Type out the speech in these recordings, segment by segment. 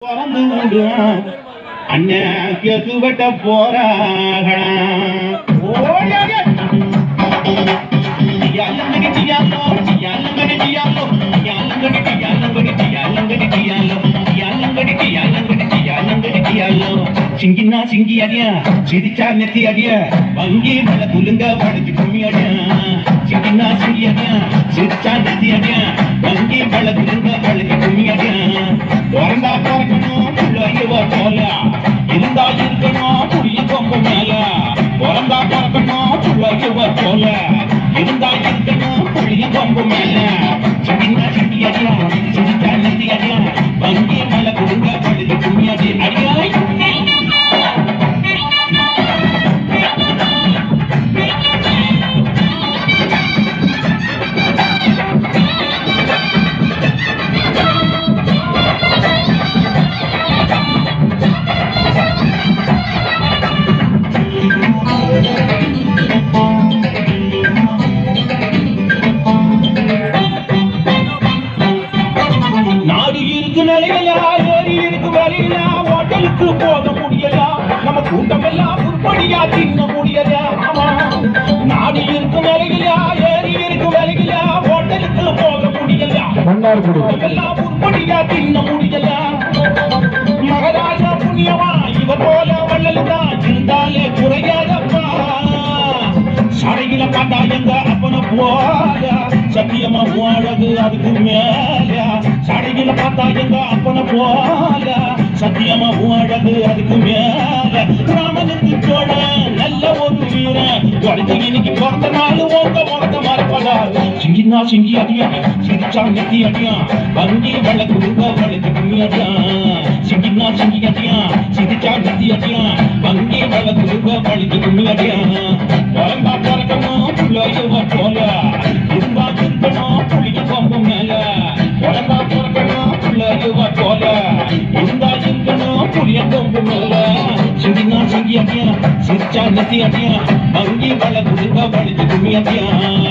பிறந்து விடுவான் அண்ணன் கேக்கு வெட்ட போறாங்களா ஓடியாங்க யாலங்கடி டியாலோ யாலங்கடி டியாலோ யாலங்கடி டியாலங்கடி டியாலங்கடி டியாலோ யாலங்கடி டியாலங்கடி டியாலங்கடி டியாலோ சிங்கினா சிங்கி அடியா சிரிச்சா நெத்தி அடியா வங்கி மலை குலுங்க படைச்சு கும்மி அடியா சிங்கினா சிங்கி அடியா சிரிச்சா நெத்தி அடியா வங்கி மலை குலுங்க படைச்சு கும்மி அடியா பிறந்தா பிறக்கணும் பிள்ளையவ போல இருந்தா இருக்கணும் புரிய கொம்பு மேல பிறந்தா பிறக்கணும் பிள்ளையவ போல இருந்தா இருக்கணும் புரிய கொம்பு மேல சின்ன சிட்டி அடியா சிரிச்சா நெத்தி அடியா வங்கி மலை குலுங்க படைச்சு கும்மி அடி அடியாய் நாடு இருக்கு நிலையிலா ஏறி இருக்கு வேலையிலா ஹோட்டலுக்கு போக முடியலா நம்ம கூட்டம் எல்லாம் உருப்படியா தின்ன முடியல ஆமா. நாடு இருக்கு நிலையிலா ஏறி இருக்கு வேலையிலா ஹோட்டலுக்கு போக முடியல மன்னார்குடி எல்லாம் உருப்படியா தின்ன முடியல மகராஜா புண்ணியமா இவர் போல வள்ளல் தான் இருந்தாலே குறையாதப்பா சடையில பார்த்தா எங்க அப்பன போல சத்தியமா அழகு அதுக்கு மேல சடையில பார்த்தா எங்க அப்பன போல சத்தியமா அழகு அதுக்கு மேல ராமனுக்கு தோழ நல்ல ஒரு வீரன் உடச்சு இன்னைக்கு பிறந்த நாள் உங்க முகத்த மறப்படா சிங்கினா சிங்கி அடியா சிரிச்சா நெத்தி அடியா வங்கி வெள்ள குடுங்க வளைச்சு கும்மி அடியா சிங்கினா சிங்கி அடியா சிரிச்சா நெத்தி அடியா வங்கி வெள்ள குடுங்க வளைச்சு கும்மி அடியா பிறந்தா பிறக்கணும் பிள்ளையவ போல இருந்தா இருக்கணும் புளிய கொம்பு மேல பிறந்தா பிறக்கணும் பிள்ளையவ போல இருந்தா இருக்கணும் புளிய கொம்பு மேல சிங்கினா சிங்கி அடியா சிரிச்சா நெத்தி அடியா வங்கி வெள்ள குடுங்க வளைச்சு கும்மி அடியா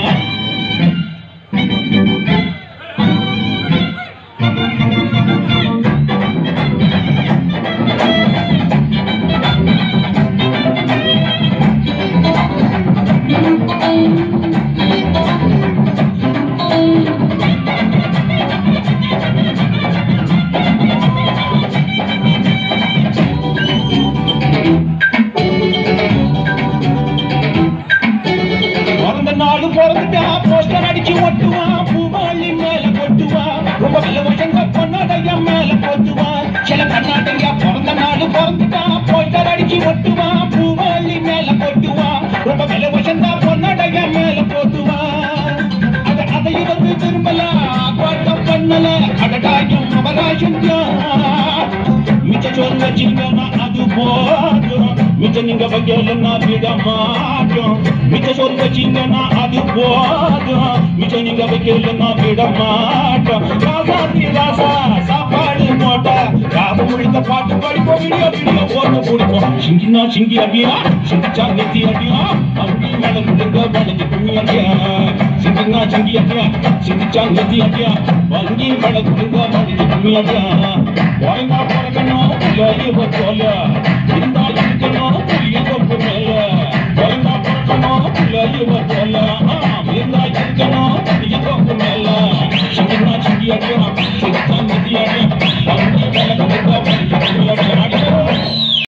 பிறந்த நாள் பிறந்துட்டா போஸ்டர் அடிச்சு ஒட்டுவான் பூவாளி மேல கொட்டுவான் ரொம்ப நல்ல வசங்க பொன்னாடைய மேல போட்டுவான் சில கர்நாடகா பிறந்த நாள் பிறந்துட்டா போஸ்டர் அடிச்சு ஒட்டுவான் பூவாளி மேல கொட்டுவான் ரொம்ப நல்ல வசந்தா பொன்னாடைய மேல போட்டுவான் அத அதை வந்து திரும்பல ஆர்ப்பாட்டம் பண்ணல அடடாயம் அவகாசம் மிச்ச சொல் வச்சிருக்கா அது போதும் மிச்ச நீங்க வைக்கலன்னா விட மாட்டோம் மிச்ச சொல் வச்சீங்கன்னா அது போதும் மிச்ச நீங்க வைக்கலன்னா விட மாட்டோம் ராசாத்தி ராசா சாப்பாடு போட்டா ராப முழித்த பாட்டு படிப்போம் விடியோ விடியோ ஓட்டு பிடிப்போம் சிங்கினா சிங்கி அடியா சிங்கிச்சா நெத்தி அடியா அங்கி மேல கொடுங்க வளைஞ்சு கும்மி அடியா சிங்கினா சிங்கி அடியா சிங்கிச்சா நெத்தி அடியா வங்கி மேல கொடுங்க வளைஞ்சு கும்மி அடியா பிறந்தா பிறக்கணும் பிள்ளைய போல